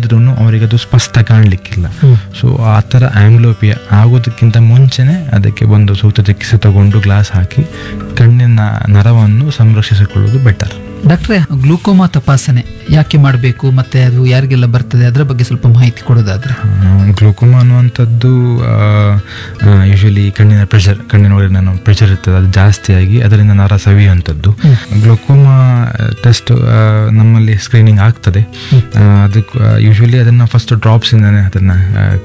ಇದ್ರೂ ಅವರಿಗೆ ಅದು ಸ್ಪಷ್ಟ ಕಾಣಲಿಕ್ಕಿಲ್ಲ ಸೊ ಆ ಥರ ಆಂಗ್ಲೋಪಿಯಾ ಆಗೋದಕ್ಕಿಂತ ಮುಂಚೆನೆ ಅದಕ್ಕೆ ಒಂದು ಸೂಕ್ತ ಚಿಕಿತ್ಸೆ ತಗೊಂಡು ಗ್ಲಾಸ್ ಹಾಕಿ ಕಣ್ಣಿನ ನರವನ್ನು ಸಂರಕ್ಷಿಸಿಕೊಳ್ಳುವುದು ಬೆಟರ್ ಡಾಕ್ಟ್ರೆ ಗ್ಲೂಕೋಮಾ ತಪಾಸಣೆ ಯಾಕೆ ಮಾಡಬೇಕು ಮತ್ತೆ ಅದು ಯಾರಿಗೆಲ್ಲ ಬರ್ತದೆ ಅದರ ಬಗ್ಗೆ ಸ್ವಲ್ಪ ಮಾಹಿತಿ ಕೊಡೋದಾದ್ರೆ ಗ್ಲೋಕೋಮಾ ಅನ್ನುವಂಥದ್ದು ಯೂಶಲಿ ಕಣ್ಣಿನ ಪ್ರೆಷರ್ ಕಣ್ಣಿನ ಒಳಗಿನ ಪ್ರೆಷರ್ ಇರ್ತದೆ ಅದು ಜಾಸ್ತಿಯಾಗಿ ಅದರಿಂದ ನರ ಸವಿಯುವಂಥದ್ದು ಗ್ಲೋಕೋಮಾ ಟೆಸ್ಟ್ ನಮ್ಮಲ್ಲಿ ಸ್ಕ್ರೀನಿಂಗ್ ಆಗ್ತದೆ ಆ, ಅದಕ್ಕೆ ಯೂಶಲಿ ಅದನ್ನು ಫಸ್ಟ್ ಡ್ರಾಪ್ಸಿಂದನೇ ಅದನ್ನು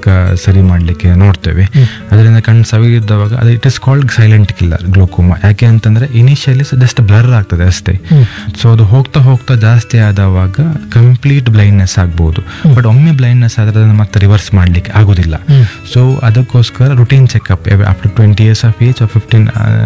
ಸರಿ ಮಾಡಲಿಕ್ಕೆ ನೋಡ್ತೇವೆ ಅದರಿಂದ ಕಣ್ಣು ಸವಿಯುವಾಗ ಅದು it is called silent killer glaucoma ಯಾಕೆ ಅಂತಂದರೆ ಇನಿಷಿಯಲಿ ಜಸ್ಟ್ ಬ್ಲರ್ ಆಗ್ತದೆ ಅಷ್ಟೇ ಸೊ ಅದು ಹೋಗ್ತಾ ಹೋಗ್ತಾ ಜಾಸ್ತಿ ಆದವಾಗ ಕಂಪ್ಲೀಟ್ ಬ್ಲೈಂಡ್ನೆಸ್ ಆಗ್ಬೋದು ಬಟ್ ಒಮ್ಮೆ ಬ್ಲೈಂಡ್ನೆಸ್ ಆದರೆ ಅದನ್ನು ಮತ್ತೆ ರಿವರ್ಸ್ ಮಾಡಲಿಕ್ಕೆ ಆಗೋದಿಲ್ಲ ಸೊ ಅದಕ್ಕೋಸ್ಕರ routine checkup after twenty years of age fifteen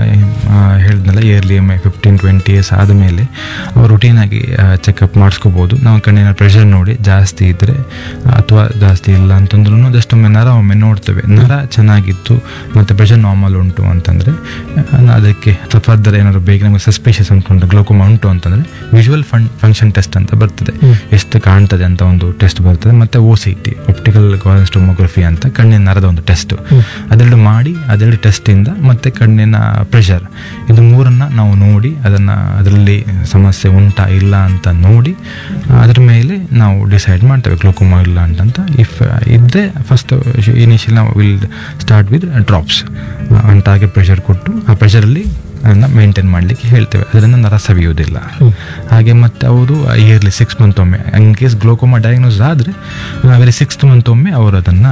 ಹೇಳಿದ್ನಲ್ಲ ಇಯರ್ಲಿ ಎಮ್ಮೆ ಫಿಫ್ಟೀನ್ ಟ್ವೆಂಟಿ ಇಯರ್ಸ್ ಆದಮೇಲೆ ಅವ್ರು ರುಟೀನ್ ಆಗಿ ಚೆಕಪ್ ಮಾಡಿಸ್ಕೋಬೋದು ನಾವು ಕಣ್ಣಿನ ಪ್ರೆಷರ್ ನೋಡಿ ಜಾಸ್ತಿ ಇದ್ದರೆ ಅಥವಾ ಜಾಸ್ತಿ ಇಲ್ಲ ಅಂತಂದ್ರೂ ಜಸ್ಟ್ ಒಮ್ಮೆ ನರ ಒಮ್ಮೆ ನೋಡ್ತೇವೆ ನರ ಚೆನ್ನಾಗಿತ್ತು ಮತ್ತು ಪ್ರೆಷರ್ ನಾರ್ಮಲ್ ಉಂಟು ಅಂತಂದರೆ ಅದಕ್ಕೆ ಫರ್ದರ್ ಏನಾದ್ರು ಬೇಗ ನಮಗೆ ಸಸ್ಪೆಷಸ್ ಅನ್ಕೊಂಡು ಗ್ಲೋಕೋಮಾ ಉಂಟು ಅಂತಂದರೆ ವಿಜುವಲ್ ಫಂಡ್ ಫಂಕ್ಷನ್ ಟೆಸ್ಟ್ ಅಂತ ಬರ್ತದೆ ಎಷ್ಟು ಕಾಣ್ತದೆ ಅಂತ ಒಂದು ಟೆಸ್ಟ್ ಬರ್ತದೆ ಮತ್ತು O C T optical tomography ಅಂತ ಕಣ್ಣಿನ ನರದ ಒಂದು ಟೆಸ್ಟ್ ಅದೆರಡು ಮಾಡಿ ಅದೆರಡು ಟೆಸ್ಟಿಂದ ಮತ್ತೆ ಕಣ್ಣಿನ ಪ್ರೆಷರ್ ಇದು ಮೂರನ್ನ ನಾವು ನೋಡಿ ಅದನ್ನು ಅದರಲ್ಲಿ ಸಮಸ್ಯೆ ಉಂಟಾ ಇಲ್ಲ ಅಂತ ನೋಡಿ ಅದ್ರ ಮೇಲೆ ನಾವು ಡಿಸೈಡ್ ಮಾಡ್ತೇವೆ ಗ್ಲೋಕೋಮಾ ಇಲ್ಲ ಅಂತಂತ ಇಫ್ ಇದ್ದರೆ ಫಸ್ಟ್ ಇನಿಷಿಯಲ್ ನಾವು ವಿಲ್ ಸ್ಟಾರ್ಟ್ ವಿತ್ ಡ್ರಾಪ್ಸ್ ಒಂದು ಟಾರ್ಗೆಟ್ ಪ್ರೆಷರ್ ಕೊಟ್ಟು ಆ ಪ್ರೆಷರಲ್ಲಿ ಅದನ್ನು ಮೇಂಟೈನ್ ಮಾಡಲಿಕ್ಕೆ ಹೇಳ್ತೇವೆ ಅದರಿಂದ ನರ ಸವಿಯುವುದಿಲ್ಲ ಹಾಗೆ ಮತ್ತೆ ಅವರು ಇಯರ್ಲಿ ಸಿಕ್ಸ್ ಮಂತ್ ಒಮ್ಮೆ ಇನ್ ಕೇಸ್ ಗ್ಲೋಕೋಮಾ ಡಯಾಗ್ನೋಸ್ ಆದರೆ ವೆರಿ ಸಿಕ್ಸ್ತ್ ಮಂತ್ ಒಮ್ಮೆ ಅವರು ಅದನ್ನು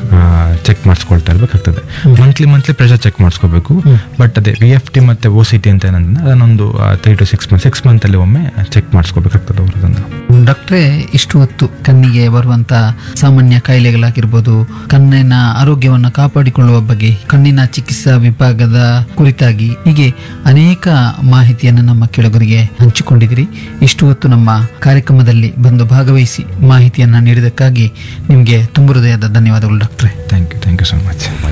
ಚೆಕ್ ಮಾಡಿಸ್ಕೊಳ್ತಾ ಇರಬೇಕಾಗ್ತದೆ ಮಂತ್ಲಿ ಮಂತ್ಲಿ ಪ್ರೆಷರ್ ಚೆಕ್ ಮಾಡಿಸ್ಕೋಬೇಕು ಬಟ್ ಅದೇ ವಿ ಎಫ್ ಟಿ ಮತ್ತು ಓ ಸಿ ಟಿ ಅಂತ ಏನಂದ್ರೆ ಅದನ್ನೊಂದು three to six month six ಮಂತಲ್ಲಿ ಒಮ್ಮೆ ಚೆಕ್ ಮಾಡಿಸ್ಕೋಬೇಕಾಗ್ತದೆ ಅವರು ಅದನ್ನು ಡಾಕ್ಟ್ರೆ ಇಷ್ಟು ಹೊತ್ತು ಕಣ್ಣಿಗೆ ಬರುವಂತ ಸಾಮಾನ್ಯ ಕಾಯಿಲೆಗಳಾಗಿರ್ಬೋದು ಕಣ್ಣಿನ ಆರೋಗ್ಯವನ್ನು ಕಾಪಾಡಿಕೊಳ್ಳುವ ಬಗ್ಗೆ ಕಣ್ಣಿನ ಚಿಕಿತ್ಸಾ ವಿಭಾಗದ ಕುರಿತಾಗಿ ಹೀಗೆ ಅನೇಕ ಮಾಹಿತಿಯನ್ನು ನಮ್ಮ ಕೆಳಗರಿಗೆ ಹಂಚಿಕೊಂಡಿದ್ದೀರಿ ಇಷ್ಟು ಹೊತ್ತು ನಮ್ಮ ಕಾರ್ಯಕ್ರಮದಲ್ಲಿ ಬಂದು ಭಾಗವಹಿಸಿ ಮಾಹಿತಿಯನ್ನು ನೀಡಿದ್ದಕ್ಕಾಗಿ ನಿಮಗೆ ತುಂಬ ಹೃದಯದ ಧನ್ಯವಾದಗಳು ಡಾಕ್ಟ್ರೆ thank you thank you so much